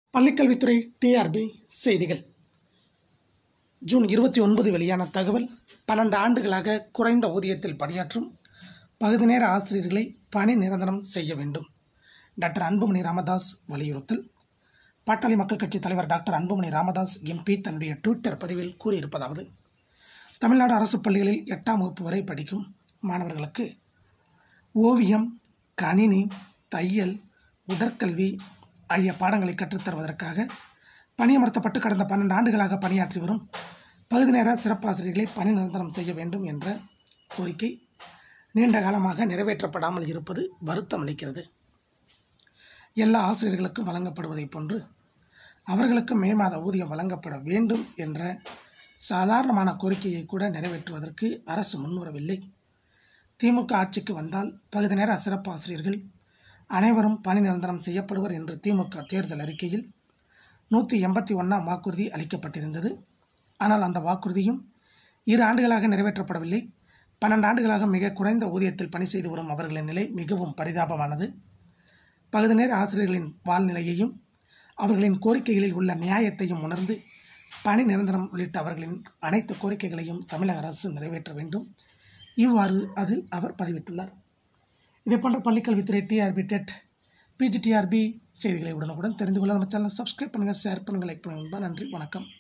பள்ளிக்கல்வித்துறை டிஆர்பி செய்திகள் ஜூன் இருபத்தி ஒன்பது வெளியான தகவல் பன்னெண்டு ஆண்டுகளாக குறைந்த ஊதியத்தில் பணியாற்றும் பகுதி நேர ஆசிரியர்களை பணி நிரந்தரம் செய்ய வேண்டும் டாக்டர் அன்புமணி ராமதாஸ் வலியுறுத்தல் பாட்டாளி மக்கள் கட்சி தலைவர் டாக்டர் அன்புமணி ராமதாஸ் எம்பி தன்னுடைய ட்விட்டர் பதிவில் கூறியிருப்பதாவது தமிழ்நாடு அரசு பள்ளிகளில் எட்டாம் வகுப்பு வரை படிக்கும் மாணவர்களுக்கு ஓவியம் கணினி தையல் உடற்கல்வி ஆகிய பாடங்களை கற்றுத்தருவதற்காக பணியமர்த்தப்பட்டு கடந்த பன்னெண்டு ஆண்டுகளாக பணியாற்றி வரும் பகுதி நேர சிறப்பாசிரியர்களை பணி நிரந்தரம் செய்ய வேண்டும் என்ற கோரிக்கை நீண்ட காலமாக நிறைவேற்றப்படாமல் இருப்பது வருத்தம் அளிக்கிறது எல்லா ஆசிரியர்களுக்கும் வழங்கப்படுவதைப் போன்று அவர்களுக்கும் மே மாத ஊதியம் வழங்கப்பட வேண்டும் என்ற சாதாரணமான கோரிக்கையை கூட நிறைவேற்றுவதற்கு அரசு முன்வரவில்லை திமுக ஆட்சிக்கு வந்தால் பகுதி நேர சிறப்பு ஆசிரியர்கள் அனைவரும் பணி நிரந்தரம் செய்யப்படுவர் என்று திமுக தேர்தல் அறிக்கையில் நூற்றி எண்பத்தி ஒன்றாம் வாக்குறுதி அளிக்கப்பட்டிருந்தது ஆனால் அந்த வாக்குறுதியும் இரு ஆண்டுகளாக நிறைவேற்றப்படவில்லை பன்னெண்டு ஆண்டுகளாக மிக குறைந்த ஊதியத்தில் பணி செய்து வரும் அவர்களின் நிலை மிகவும் பரிதாபமானது பகுதி நேர ஆசிரியர்களின் வாழ்நிலையையும் அவர்களின் கோரிக்கைகளில் உள்ள நியாயத்தையும் உணர்ந்து பணி நிரந்தரம் உள்ளிட்ட அவர்களின் அனைத்து கோரிக்கைகளையும் தமிழக அரசு நிறைவேற்ற வேண்டும் இவ்வாறு அதில் அவர் பதிவிட்டுள்ளார் இதே போன்ற பள்ளிக்கல்வித்துறை டிஆர்பி டெட் பிஜிடிஆர்பி செய்திகளை உடனுக்குடன் தெரிந்து கொள்ள நம்ம சேனலை சப்ஸ்கிரைப் பண்ணுங்கள் ஷேர் பண்ணுங்கள் லைக் பண்ணுங்கள் நன்றி வணக்கம்